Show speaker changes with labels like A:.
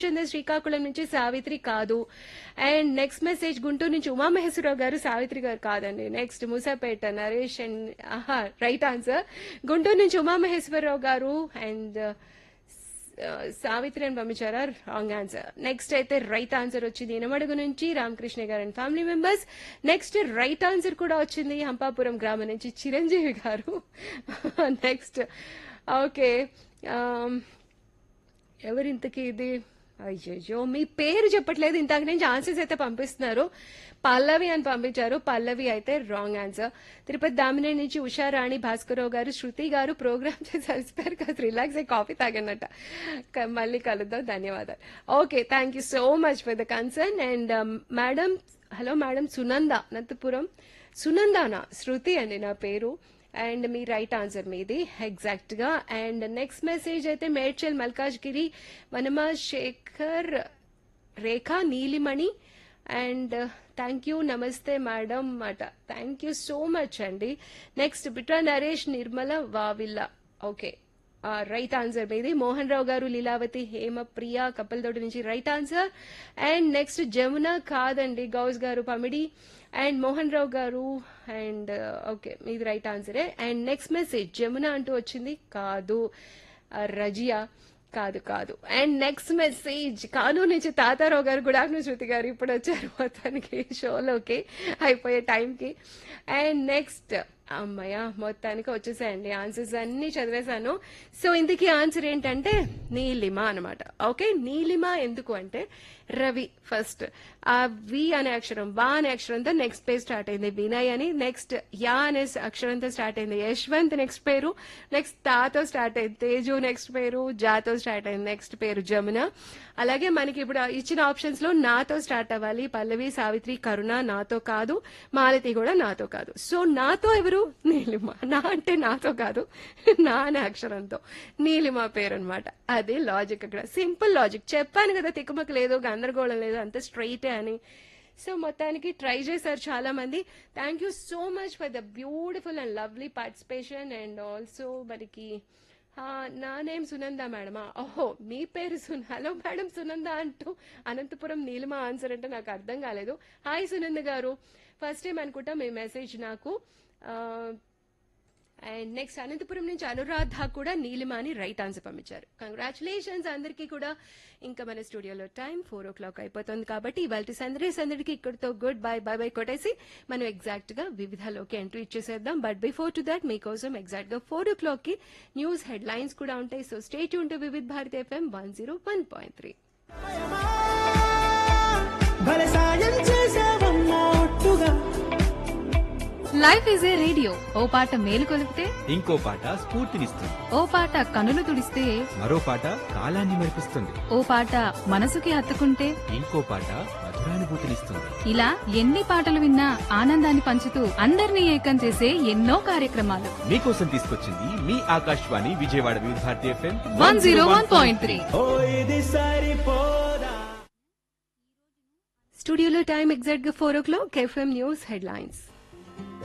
A: చంద్ర శ్రీకాకుళం నుంచి సావిత్రి కాదు and next message Guntur నుంచి ఉమామహేశ్వరరావు గారు సావిత్రి గారు కాదండి నెక్స్ట్ మూసాపేట నరేష్ అండ్ ఆహా రైట్ ఆన్సర్ గుంటూరు నుంచి ఉమామహేశ్వరరావు గారు అండ్ సావిత్రి అని పంపించారా రాంగ్ ఆన్సర్ నెక్స్ట్ అయితే రైట్ ఆన్సర్ వచ్చింది ఇనమడుగు నుంచి రామకృష్ణ గారు and family members next right answer కూడా వచ్చింది హంపాపురం గ్రామం నుంచి చిరంజీవి గారు నెక్స్ట్ ఓకే ఎవరింతకి ఇది అయ్యో మీ పేరు చెప్పట్లేదు ఇంతకు నుంచి ఆన్సర్స్ అయితే పంపిస్తున్నారు పల్లవి అని పంపించారు పల్లవి అయితే రాంగ్ ఆన్సర్ తిరుపతి దామినేని నుంచి ఉషారాణి భాస్కరరావు గారు శృతి గారు ప్రోగ్రామ్ చేసి అలసిపోయారు కాదు రిలాక్స్ అయ్యి కాఫీ తాగనట క- మళ్ళీ కలుద్దాం ధన్యవాదాలు okay thank you so much for the concern and madam hello madam Sunanda Anantapuram సునందానా శృతి అండి నా పేరు అండ్ మీ రైట్ ఆన్సర్ మీది ఎగ్జాక్ట్ గా అండ్ నెక్స్ట్ మెసేజ్ అయితే Medchal Malkajgiri Vanama Shekhar Rekha Nilamani and thank you నమస్తే మేడం మాట థ్యాంక్ యూ సో మచ్ అండి next Bitra Naresh Nirmala Vavilla okay right answer మీది మోహన్ రావు గారు లీలావతి హేమ ప్రియ కప్పలతోటి నుంచి right answer and next Jamuna కాదండి గౌస్ గారు పమిడి అండ్ మోహన్ రావు గారు అండ్ ఓకే మీది రైట్ ఆన్సరే అండ్ నెక్స్ట్ మెసేజ్ జమున అంటూ వచ్చింది కాదు ఆ, రజియా కాదు కాదు అండ్ నెక్స్ట్ మెసేజ్ కానూరు నుంచి తాతారావు గారు గుడ్ ఆఫ్టర్నూన్ శృతి గారు ఇప్పుడు వచ్చారు మొత్తానికి షోలోకి అయిపోయే టైంకి అండ్ నెక్స్ట్ అమ్మయ్య మొత్తానికి వచ్చేసాయండి ఆన్సర్స్ అన్ని చదివేశాను సో ఇందుకి ఆన్సర్ ఏంటంటే నీలిమ అనమాట ఓకే నీలిమ ఎందుకు అంటే రవి ఫస్ట్ ఆ వి అనే అక్షరం వా అనే అక్షరంతో నెక్స్ట్ పేరు స్టార్ట్ అయింది వినయ్ అని నెక్స్ట్ యా అనే అక్షరంతో స్టార్ట్ అయింది యశ్వంత్ నెక్స్ట్ పేరు నెక్స్ట్ తాతో స్టార్ట్ అయింది తేజు నెక్స్ట్ పేరు జాతో స్టార్ట్ అయింది నెక్స్ట్ పేరు జమున అలాగే మనకి ఇప్పుడు ఇచ్చిన ఆప్షన్స్ లో నాతో స్టార్ట్ అవ్వాలి పల్లవి సావిత్రి కరుణ నాతో కాదు మాలతి కూడా నాతో కాదు సో నాతో ఎవరు నీలిమ నా అంటే నాతో కాదు నా అనే అక్షరంతో నీలిమ పేరు అనమాట అదే లాజిక్ అక్కడ సింపుల్ లాజిక్ చెప్పాను కదా తిక్కుమక లేదు గందరగోళం లేదు అంత స్ట్రైటే అని సో మొత్తానికి ట్రై చేశారు చాలా మంది thank you so much for the beautiful and lovely participation and also మనకి ఆ, నా నేమ్ సునంద మేడమా ఓహో మీ పేరు సున్ హలో మేడం సునంద అంటూ అనంతపురం నీలిమ ఆన్సర్ అంటే నాకు అర్థం కాలేదు హాయ్ సునంద గారు ఫస్ట్ టైం అనుకుంటా మీ మెసేజ్ నాకు ఆ, అండ్ నెక్స్ట్ అనంతపురం నుంచి అనురాధ కూడా నీలిమ అని రైట్ ఆన్సర్ పంపించారు కంగ్రాచులేషన్స్ అందరికీ కూడా ఇంకా మన స్టూడియోలో టైం ఫోర్ ఓ క్లాక్ అయిపోతుంది కాబట్టి ఇవాళ సందడి సందడికి ఇక్కడితో గుడ్ బై బై బై కొట్టేసి మనం ఎగ్జాక్ట్ గా వివిధలోకి ఎంట్రీ ఇచ్చేసేద్దాం బట్ బిఫోర్ టు దాట్ మీకోసం ఎగ్జాక్ట్ గా ఫోర్ ఓ క్లాక్ కి న్యూస్ హెడ్ లైన్స్ కూడా ఉంటాయి సో స్టేట్ ఉంటూ Vividh Bharati FM one zero one point three
B: భలే సాయం చేసావమ్మా ఒట్టుగా
C: లైఫ్ ఈజ్ ఏ రేడియో ఓ పాట మేలు కొలిపితే
D: ఇంకో పాట స్ఫూర్తినిస్తుంది
C: ఓ పాట కనులు తుడిస్తే
D: మరో పాట కాలాన్ని మరిపిస్తుంది
C: ఓ పాట మనసుకి హత్తుకుంటే
D: ఇంకో పాట మధురానుభూతినిస్తుంది
C: ఇలా ఎన్ని పాటలు విన్నా ఆనందాన్ని పంచుతూ అందరినీ ఏకం చేసే ఎన్నో కార్యక్రమాలు
D: మీకోసం తీసుకొచ్చింది మీ Akashvani Vijayawada Vividh Bharati FM
C: one zero one point three
B: ఓ ఇది సరిపోదా
A: స్టూడియోలో టైం ఎగ్జాక్ట్ గా four o'clock FM news head lines